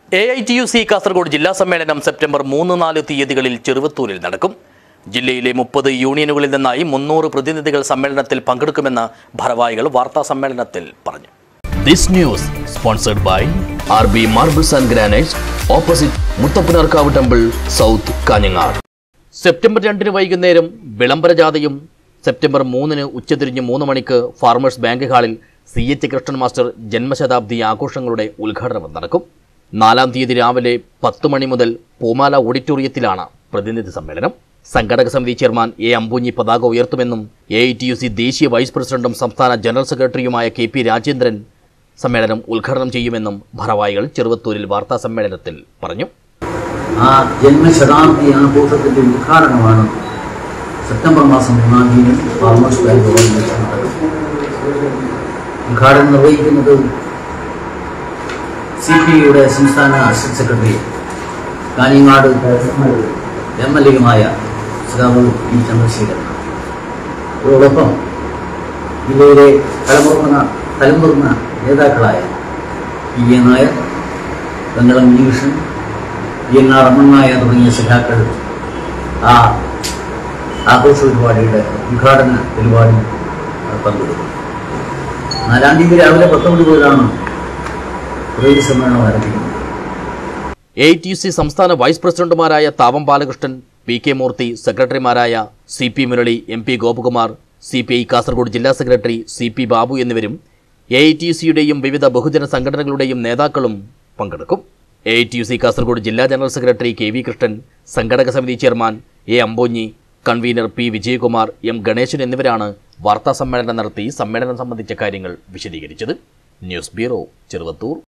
A I T U C Kasaragod ജില്ലാ സമ്മേളനം September മൂന്ന് നാല് തീയതികളിൽ ചെറുവത്തൂരിൽ നടക്കും ജില്ലയിലെ മുപ്പത് യൂണിയനുകളിൽ നിന്നായി മുന്നൂറ് പ്രതിനിധികൾ സമ്മേളനത്തിൽ പങ്കെടുക്കുമെന്ന് ഭാരവാഹികൾ വാർത്താ സമ്മേളനത്തിൽ പറഞ്ഞു this news sponsored by R B marbles and granites opposite Muthappanarkavu temple south Kanhangad September രണ്ടിന് വൈകുന്നേരം വിളംബര ജാഥയും സെപ്റ്റംബർ മൂന്നിന് ഉച്ചതിരിഞ്ഞ് മൂന്ന് മണിക്ക് ഫാർമേഴ്സ് ബാങ്ക് ഹാളിൽ സി എച്ച് കൃഷ്ണൻ മാസ്റ്റർ ജന്മശതാബ്ദി ആഘോഷങ്ങളുടെ ഉദ്ഘാടനം നടക്കും നാലാം തീയതി രാവിലെ പത്ത് മണി മുതൽ പൂമാല ഓഡിറ്റോറിയത്തിലാണ് പ്രതിനിധി സമ്മേളനം സംഘടക സമിതി ചെയർമാൻ എ അമ്പൂഞ്ഞി പതാക ഉയർത്തുമെന്നും A I T U C ദേശീയ വൈസ് പ്രസിഡന്റും സംസ്ഥാന ജനറൽ സെക്രട്ടറിയുമായ കെ പി രാജേന്ദ്രൻ സമ്മേളനം ഉദ്ഘാടനം ചെയ്യുമെന്നും ഭാരവാഹികൾ ചെറുവത്തൂരിൽ വാർത്താ സമ്മേളനത്തിൽ പറഞ്ഞു ആ ജന്മശതാബ്ദി ആഘോഷത്തിന്റെ ഉദ്ഘാടനമാണ് സെപ്റ്റംബർ മാസം മൂന്നാം തീയതി ഫാർമേഴ്സ് ബാങ്ക് ഹാളിൽ വെച്ച് നടക്കും ഉദ്ഘാടനം നിർവഹിക്കുന്നത് സി പി ഐയുടെ സംസ്ഥാന assistant secretary Kanhangad M L എയുമായ ശ്രീരാമു ഇ ചന്ദ്രശേഖരൻ അതോടൊപ്പം ജില്ലയിലെ തലമുറന്ന തലമുറന്ന നേതാക്കളായ P A Nair Vengalam Unnikrishnan P N R Raman Nair തുടങ്ങിയ സഖാക്കൾ ആ ആഘോഷ പരിപാടിയുടെ ഉദ്ഘാടന പരിപാടി പങ്കെടുക്കും നാലാം തീയതി രാവിലെ പത്ത് മണി മുതലാണ് പ്രതിനിധി സമ്മേളനം ആരംഭിക്കുന്നത് എ ടി സി സംസ്ഥാന വൈസ് പ്രസിഡന്റുമാരായ താവം ബാലകൃഷ്ണൻ പി കെ മൂർത്തി സെക്രട്ടറിമാരായ C P Murali M P Gopakumar C P I Kasaragod ജില്ലാ സെക്രട്ടറി സി പി ബാബു എന്നിവരും എ ഐ ടി സിയുടെയും വിവിധ ബഹുജന സംഘടനകളുടെയും നേതാക്കളും പങ്കെടുക്കും A I T U C Kasaragod ജില്ലാ general secretary K V Krishnan സംഘടക സമിതി chairman A Ambunji convener P Vijayakumar M Ganesan എന്നിവരാണ് വാർത്താ സമ്മേളനം നടത്തി സമ്മേളനം സംബന്ധിച്ച കാര്യങ്ങൾ വിശദീകരിച്ചത് ന്യൂസ് ബ്യൂറോ ചെറുവത്തൂർ